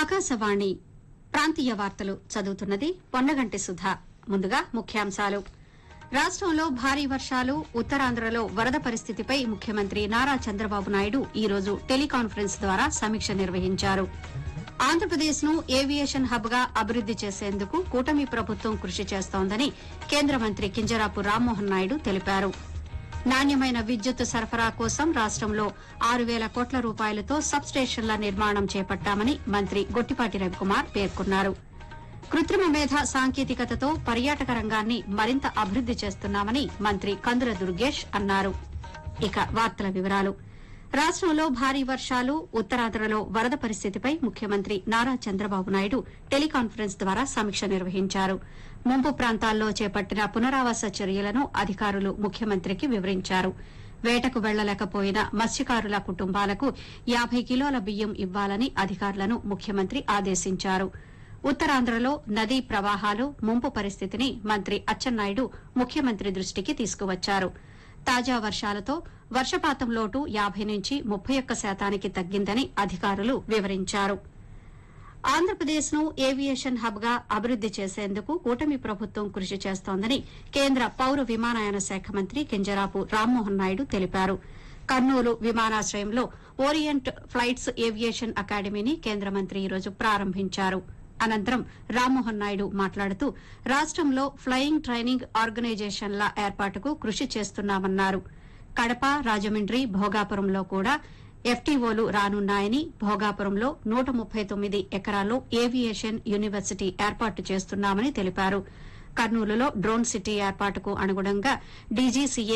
ఆకాశవాణి ప్రాంతీయ వార్తలు చదువుతున్నది పొన్నగంటి సుధా ముందుగా ముఖ్యాంశాలు రాష్టంలో భారీ వర్షాలు ఉత్తరాంధ్రలో వరద పరిస్థితిపై ముఖ్యమంత్రి నారా చంద్రబాబు నాయుడు ఈ రోజు టెలికాన్ఫరెన్స్ ద్వారా సమీక్ష నిర్వహించారు ఆంధ్రప్రదేశ్ ను ఏవియేషన్ హబ్ గా అభివృద్ది చేసేందుకు కూటమి ప్రభుత్వం కృషి చేస్తోందని కేంద్ర మంత్రి కింజరాపు రామ్మోహన్ నాయుడు తెలిపారు నాణ్యమైన విద్యుత్ సరఫరా కోసం రాష్టంలో ఆరు వేల కోట్ల రూపాయలతో సబ్ స్టేషన్ల నిర్మాణం చేపట్టామని మంత్రి గొట్టిపాటి రవికుమార్ పేర్కొన్నారు కృత్రిమ మేధ సాంకేతికతతో పర్యాటక రంగాన్ని మరింత అభివృద్ది చేస్తున్నామని మంత్రి కందుల దుర్గేష్ అన్నారు ఇక వార్తల వివరాలు రాష్టంలో భారీ వర్షాలు ఉత్తరాంధ్రలో వరద పరిస్థితిపై ముఖ్యమంత్రి నారా చంద్రబాబు నాయుడు టెలికాన్ఫరెన్స్ ద్వారా సమీక్ష నిర్వహించారు ముంపు ప్రాంతాల్లో చేపట్టిన పునరావాస చర్యలను అధికారులు ముఖ్యమంత్రికి వివరించారు వేటకు వెళ్లలేకపోయిన మత్స్యకారుల కుటుంబాలకు యాబై కిలోల బియ్యం ఇవ్వాలని అధికారులను ముఖ్యమంత్రి ఆదేశించారు ఉత్తరాంధ్రలో నదీ ప్రవాహాలు ముంపు పరిస్థితిని మంత్రి అచ్చెన్నాయుడు ముఖ్యమంత్రి దృష్టికి తీసుకువచ్చారు తాజా వర్షాలతో వర్షపాతం లోటు యాబై నుంచి ముప్పై ఒక్క శాతానికి తగ్గిందని అధికారులు వివరించారు ఆంధ్రప్రదేశ్ ను ఏవియేషన్ హబ్ గా అభివృద్ది చేసేందుకు కూటమి ప్రభుత్వం కృషి చేస్తోందని కేంద్ర పౌర విమానయాన శాఖ మంత్రి కింజరాపు రామ్మోహన్ నాయుడు తెలిపారు కర్నూలు విమానాశ్రయంలో ఓరియంట్ ఫ్లైట్స్ ఏవియేషన్ అకాడమీని కేంద్ర మంత్రి ఈరోజు ప్రారంభించారు అనంతరం రామ్మోహన్ నాయుడు మాట్లాడుతూ రాష్టంలో ఫ్లయింగ్ ట్రైనింగ్ ఆర్గనైజేషన్ల ఏర్పాటుకు కృషి చేస్తున్నామన్నారు కడప రాజమండ్రి భోగాపురంలో కూడా ఎఫ్టీఓలు రానున్నాయని భోగాపురంలో నూట ముప్పై తొమ్మిది ఎకరాల్లో ఏవియేషన్ యూనివర్సిటీ ఏర్పాటు చేస్తున్నామని తెలిపారు కర్నూలులో డ్రోన్ సిటీ ఏర్పాటుకు అనుగుణంగా డీజీసీఏ